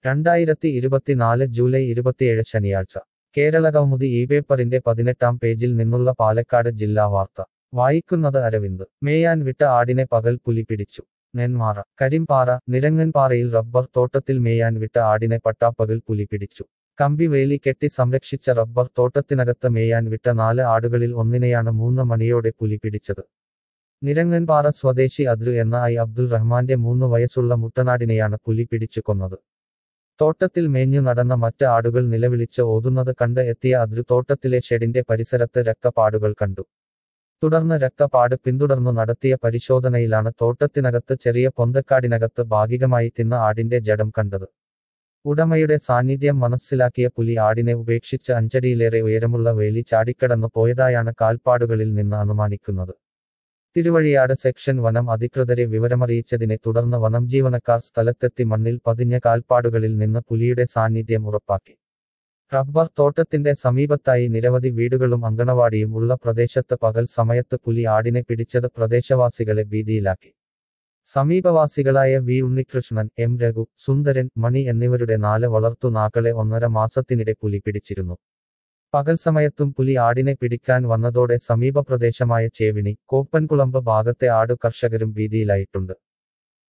രണ്ടായിരത്തി ഇരുപത്തിനാല് ജൂലൈ ഇരുപത്തിയേഴ് ശനിയാഴ്ച കേരള കൗമുദി ഈ പേപ്പറിന്റെ പതിനെട്ടാം പേജിൽ നിന്നുള്ള പാലക്കാട് ജില്ലാ വാർത്ത വായിക്കുന്നത് അരവിന്ദ് മേയാൻ വിട്ട ആടിനെ പകൽ പുലി പിടിച്ചു നെന്മാറ കരിമ്പാറ നിരങ്ങൻപാറയിൽ റബ്ബർ തോട്ടത്തിൽ മേയാൻ വിട്ട ആടിനെ പട്ടാപ്പകൽ പുലി പിടിച്ചു കമ്പി വേലി കെട്ടി സംരക്ഷിച്ച റബ്ബർ തോട്ടത്തിനകത്ത് മേയാൻ വിട്ട നാല് ആടുകളിൽ ഒന്നിനെയാണ് മൂന്ന് മണിയോടെ പുലി പിടിച്ചത് നിരങ്ങൻപാറ സ്വദേശി അദ്രു എന്ന ഐ അബ്ദുൾ റഹ്മാന്റെ മൂന്ന് വയസ്സുള്ള മുട്ടനാടിനെയാണ് പുലി പിടിച്ചു കൊന്നത് തോട്ടത്തിൽ മേഞ്ഞു നടന്ന മറ്റ് ആടുകൾ നിലവിളിച്ച് ഓതുന്നത് കണ്ട് എത്തിയ അദ്രു തോട്ടത്തിലെ ഷെഡിന്റെ പരിസരത്ത് രക്തപ്പാടുകൾ കണ്ടു തുടർന്ന് രക്തപ്പാട് പിന്തുടർന്നു നടത്തിയ പരിശോധനയിലാണ് തോട്ടത്തിനകത്ത് ചെറിയ പൊന്തക്കാടിനകത്ത് ഭാഗികമായി തിന്ന ആടിന്റെ ജഡം കണ്ടത് ഉടമയുടെ സാന്നിധ്യം മനസ്സിലാക്കിയ പുലി ആടിനെ ഉപേക്ഷിച്ച് അഞ്ചടിയിലേറെ ഉയരമുള്ള വേലി ചാടിക്കടന്നു പോയതായാണ് കാൽപ്പാടുകളിൽ നിന്ന് അനുമാനിക്കുന്നത് തിരുവഴിയാട് സെക്ഷൻ വനം അധികൃതരെ വിവരമറിയിച്ചതിനെ തുടർന്ന് വനം ജീവനക്കാർ സ്ഥലത്തെത്തി മണ്ണിൽ പതിഞ്ഞ കാൽപ്പാടുകളിൽ നിന്ന് പുലിയുടെ സാന്നിധ്യം ഉറപ്പാക്കി റബ്ബർ തോട്ടത്തിന്റെ സമീപത്തായി നിരവധി വീടുകളും അങ്കണവാടിയും ഉള്ള പ്രദേശത്ത് പകൽ സമയത്ത് പുലി ആടിനെ പിടിച്ചത് പ്രദേശവാസികളെ ഭീതിയിലാക്കി സമീപവാസികളായ വി ഉണ്ണികൃഷ്ണൻ എം രഘു സുന്ദരൻ മണി എന്നിവരുടെ നാല് വളർത്തു നാക്കളെ ഒന്നര മാസത്തിനിടെ പുലി പിടിച്ചിരുന്നു പകൽ സമയത്തും പുലി ആടിനെ പിടിക്കാൻ വന്നതോടെ സമീപ പ്രദേശമായ ചേവിണി കോപ്പൻകുളമ്പ് ഭാഗത്തെ ആടു കർഷകരും ഭീതിയിലായിട്ടുണ്ട്